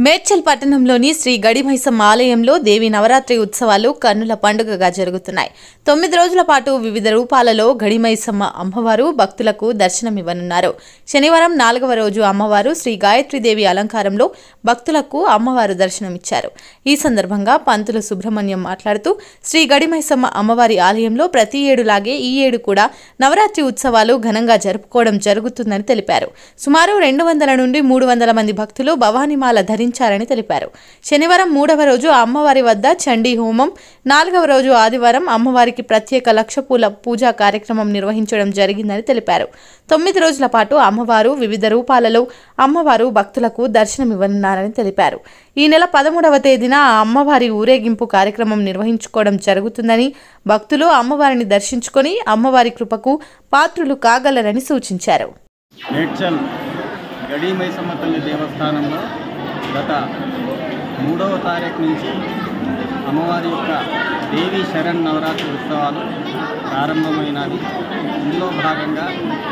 మేడ్చల్ పట్టణంలోని శ్రీ గడిమైసమ్మ ఆలయంలో దేవి నవరాత్రి ఉత్సవాలు కన్నుల పండుగగా జరుగుతున్నాయి తొమ్మిది రోజుల పాటు వివిధ రూపాలలో గడిమైసమ్మ అమ్మవారు భక్తులకు దర్శనమివ్వనున్నారు శనివారం నాలుగవ రోజు అమ్మవారు శ్రీ గాయత్రీదేవి అలంకారంలో భక్తులకు అమ్మవారు దర్శనమిచ్చారు ఈ సందర్భంగా పంతులు సుబ్రహ్మణ్యం మాట్లాడుతూ శ్రీ గడిమైసమ్మ అమ్మవారి ఆలయంలో ప్రతి ఏడులాగే ఈ ఏడు కూడా నవరాత్రి ఉత్సవాలు ఘనంగా జరుపుకోవడం జరుగుతుందని తెలిపారు సుమారు రెండు వందల నుండి మూడు వందల మంది భక్తులు భవానీమాల ధరించారని తెలిపారు శనివారం మూడవ రోజు అమ్మవారి వద్ద చండీ హోమం నాలుగవ రోజు ఆదివారం అమ్మవారికి ప్రత్యేక లక్ష పూల పూజా కార్యక్రమం నిర్వహించడం జరిగిందని తెలిపారు తొమ్మిది రోజుల పాటు అమ్మవారు వివిధ రూపాలలో అమ్మవారు భక్తులకు దర్శనమివ్వనున్నారని తెలిపారు ఈ నెల పదమూడవ తేదీన ఆ అమ్మవారి ఊరేగింపు కార్యక్రమం నిర్వహించుకోవడం జరుగుతుందని భక్తులు అమ్మవారిని దర్శించుకొని అమ్మవారి కృపకు పాత్రులు కాగలరని సూచించారు మేడ్చల్ గడి మైసమ్మ తల్లి దేవస్థానంలో గత మూడవ తారీఖు నుంచి అమ్మవారి యొక్క దేవి శరణ్ నవరాత్రి ఉత్సవాలు ప్రారంభమైనవి ఇందులో భాగంగా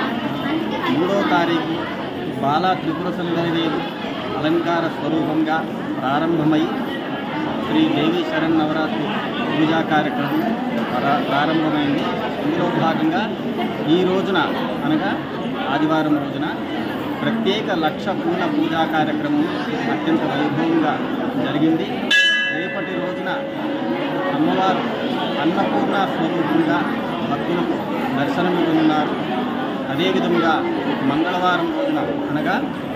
మూడవ తారీఖు బాలా త్రిపుర సుందరిదేవి అలంకార స్వరూపంగా ప్రారంభమై శ్రీ దేవి శరణ్ నవరాత్రి పూజా కార్యక్రమం ప్రా- ప్రారంభమైంది ఇందులో భాగంగా ఈ రోజున అనగా ఆదివారం రోజున ప్రత్యేక లక్ష పూల పూజా కార్యక్రమం అత్యంత వైభవంగా జరిగింది రేపటి రోజున అమ్మవారు అన్నపూర్ణ స్వరూపంగా భక్తులకు దర్శనమివ్వనున్నారు అదేవిధంగా మంగళవారం రోజున అనగా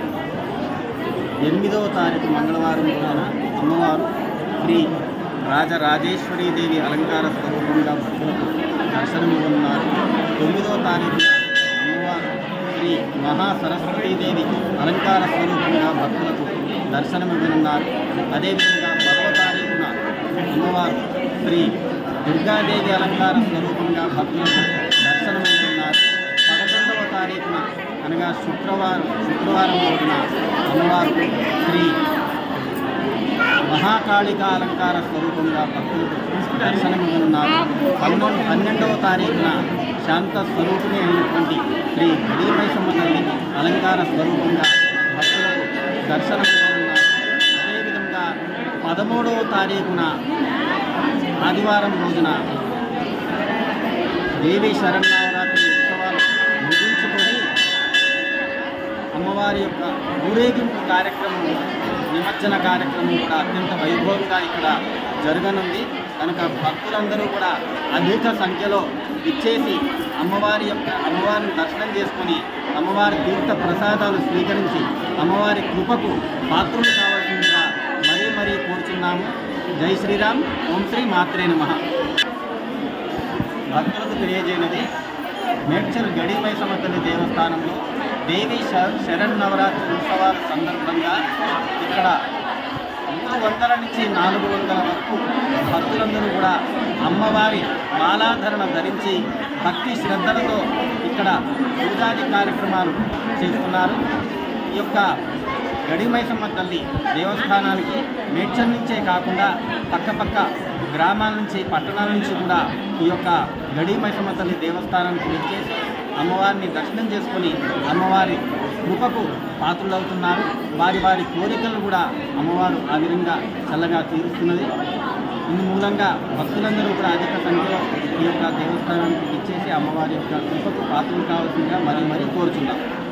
ఎనిమిదవ తారీఖు మంగళవారం రోజున అమ్మవారు శ్రీ రాజరాజేశ్వరీదేవి అలంకార స్వరూపంగా భక్తులకు దర్శనమివ్వనున్నారు తొమ్మిదవ తారీఖున అమ్మవారు శ్రీ మహా సరస్వతీదేవి అలంకార స్వరూపంగా భక్తులకు దర్శనమివ్వనున్నారు అదేవిధంగా పదవ తారీఖున అమ్మవారు శ్రీ దుర్గాదేవి అలంకార స్వరూపంగా భక్తులకు దర్శనమివ్వనున్నారు పదకొండవ తారీఖున అనగా శుక్రవారం శుక్రవారం రోజున అమ్మవారు శ్రీ మహాకాళిక అలంకార స్వరూపంగా భక్తులకు దర్శనమివ్వనున్నారు పన్నెండు పన్నెండవ తారీఖున శాంత స్వరూపిణి అయినటువంటి శ్రీ గడిమైసమ్మ తల్లి అలంకార స్వరూపంగా భక్తులకు దర్శనమివ్వనున్నారు అదేవిధంగా పదమూడవ తారీఖున ఆదివారం రోజున దేవి శరణవరాత్రి ఉత్సవాలు ముగించుకొని అమ్మవారి యొక్క ఊరేగింపు కార్యక్రమం నిమజ్జన కార్యక్రమం కూడా అత్యంత వైభవంగా ఇక్కడ జరగనుంది కనుక భక్తులందరూ కూడా అధిక సంఖ్యలో ఇచ్చేసి అమ్మవారి యొక్క అమ్మవారిని దర్శనం చేసుకొని అమ్మవారి తీర్థ ప్రసాదాలు స్వీకరించి అమ్మవారి కృపకు పాత్రులు కావాల్సిందిగా మరీ మరీ కోరుచున్నాము జై శ్రీరామ్ ఓం శ్రీ మాత్రే నమః భక్తులకు తెలియజేయనిది మేడ్చల్ గడి మైసమ్మ తల్లి దేవస్థానంలో దేవి శ- శరణ్ నవరాత్రి ఉత్సవాల సందర్భంగా ఇక్కడ మూడు వందల నుంచి నాలుగు వందల వరకు భక్తులందరూ కూడా అమ్మవారి మాలాధరణ ధరించి భక్తి శ్రద్ధలతో ఇక్కడ పూజాది కార్యక్రమాలు చేస్తున్నారు ఈ యొక్క గడిమైసమ్మ తల్లి దేవస్థానానికి మేడ్చల్ నుంచే కాకుండా పక్కపక్క గ్రామాల నుంచి పట్టణాల నుంచి కూడా ఈ యొక్క గడిమైసమ్మ తల్లి దేవస్థానానికి వచ్చేసి అమ్మవారిని దర్శనం చేసుకొని అమ్మవారి కృపకు పాత్రులవుతున్నారు వారి వారి కోరికలు కూడా అమ్మవారు ఆ విధంగా చల్లగా తీరుస్తున్నది ఇందు మూలంగా భక్తులందరూ కూడా అధిక సంఖ్యలో ఈ యొక్క దేవస్థానానికి ఇచ్చేసి అమ్మవారి యొక్క కృపకు పాత్రలు కావాల్సిందిగా మరీ మరీ కోరుచున్నాం